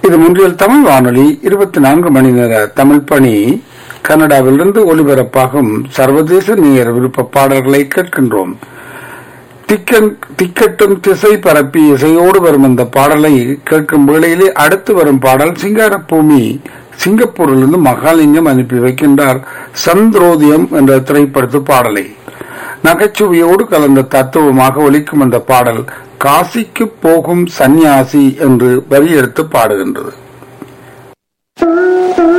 இது முன்றியல் தமிழ் வானொலி இருபத்தி நான்கு மணி நேர தமிழ் பணி கனடாவிலிருந்து ஒலிபரப்பாகும் சர்வதேச நேர விருப்ப பாடல்களை கேட்கின்றோம் திக்கன் திக்கட்டும் திசை பரப்பி இசையோடு வரும் அந்த பாடலை கேட்கும் வேளையிலே அடுத்து வரும் பாடல் சிங்காரபூமி சிங்கப்பூரிலிருந்து மகாலிங்கம் அனுப்பி வைக்கின்றார் சந்திரோதியம் என்ற திரைப்படத்து பாடலை நகைச்சுவையோடு கலந்த தத்துவமாக ஒலிக்கும் அந்த பாடல் காசிக்கு போகும் சந்நியாசி என்று வரி எடுத்து பாடுகின்றது